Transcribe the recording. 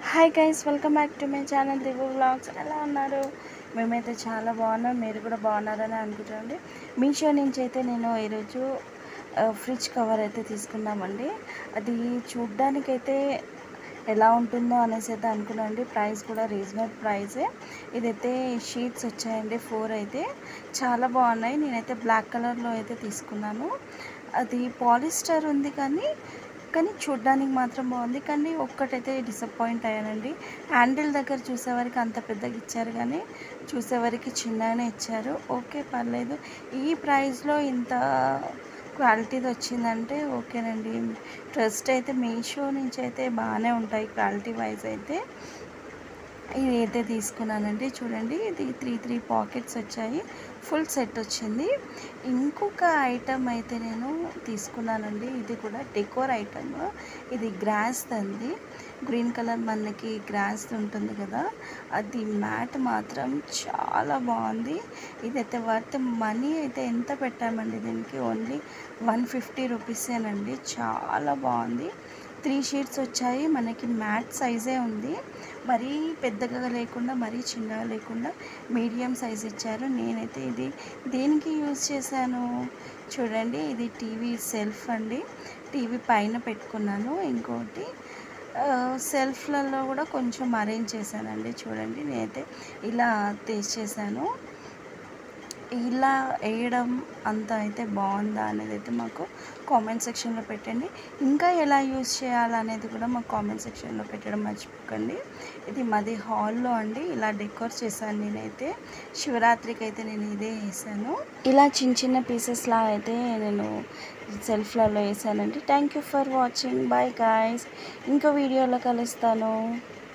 hi guys welcome back to my channel Divya vlogs ఎలా ఉన్నారు మేమైతే చాలా బాగున్నాం మీరు కూడా బాగున్నారని అనుకుంటామండి మీషో నుంచి అయితే నేను ఈరోజు ఆ, ఫ్రిడ్జ్ కవర్ అయితే తీసుకున్నామండి అది చూడ్డానికైతే ఎలా ఉంటుందో అనేసి అయితే అనుకున్నానండి ప్రైస్ కూడా రీజనబుల్ ప్రైసే ఇదైతే షీట్స్ వచ్చాయండి ఫోర్ అయితే చాలా బాగున్నాయి నేనైతే బ్లాక్ కలర్లో అయితే తీసుకున్నాను అది పాలిస్టర్ ఉంది కానీ కానీ చూడ్డానికి మాత్రం బాగుంది కానీ ఒక్కటైతే డిసప్పాయింట్ అయ్యానండి హ్యాండిల్ దగ్గర చూసేవరకు అంత పెద్దగా ఇచ్చారు కానీ చూసేవరకు చిన్నగానే ఇచ్చారు ఓకే పర్లేదు ఈ ప్రైస్లో ఇంత క్వాలిటీది వచ్చిందంటే ఓకేనండి ట్రస్ట్ అయితే మీషో నుంచి అయితే బాగానే ఉంటాయి క్వాలిటీ వైజ్ అయితే ఇది అయితే తీసుకున్నానండి చూడండి ఇది త్రీ త్రీ పాకెట్స్ వచ్చాయి ఫుల్ సెట్ వచ్చింది ఇంకొక ఐటమ్ అయితే నేను తీసుకున్నానండి ఇది కూడా డెకోర్ ఐటమ్ ఇది గ్రాస్ అండి గ్రీన్ కలర్ మనకి గ్రాస్ ఉంటుంది కదా అది మ్యాట్ మాత్రం చాలా బాగుంది ఇదైతే వర్త్ మనీ అయితే ఎంత పెట్టామండి దీనికి ఓన్లీ వన్ ఫిఫ్టీ రూపీసేనండి చాలా బాగుంది త్రీ షీట్స్ వచ్చాయి మనకి మ్యాట్ సైజే ఉంది మరీ పెద్దగా లేకుండా మరీ చిన్నగా లేకుండా మీడియం సైజ్ ఇచ్చారు నేనైతే ఇది దేనికి యూజ్ చేశాను చూడండి ఇది టీవీ సెల్ఫ్ అండి టీవీ పైన పెట్టుకున్నాను ఇంకోటి ఆ, సెల్ఫ్లలో కూడా కొంచెం అరేంజ్ చేశానండి చూడండి నేనైతే ఇలా చేశాను ఇలా వేయడం అంత అయితే బాగుందా అనేది అయితే మాకు కామెంట్ సెక్షన్లో పెట్టండి ఇంకా ఎలా యూజ్ చేయాలనేది కూడా మాకు కామెంట్ సెక్షన్లో పెట్టడం మర్చిపోకండి ఇది మాది హాల్లో అండి ఇలా డెకోర్ చేశాను నేనైతే శివరాత్రికి అయితే నేను ఇదే వేసాను ఇలా చిన్న చిన్న పీసెస్లా అయితే నేను సెల్ఫ్లలో వేసానండి thank you for watching bye guys ఇంకో వీడియోలో కలుస్తాను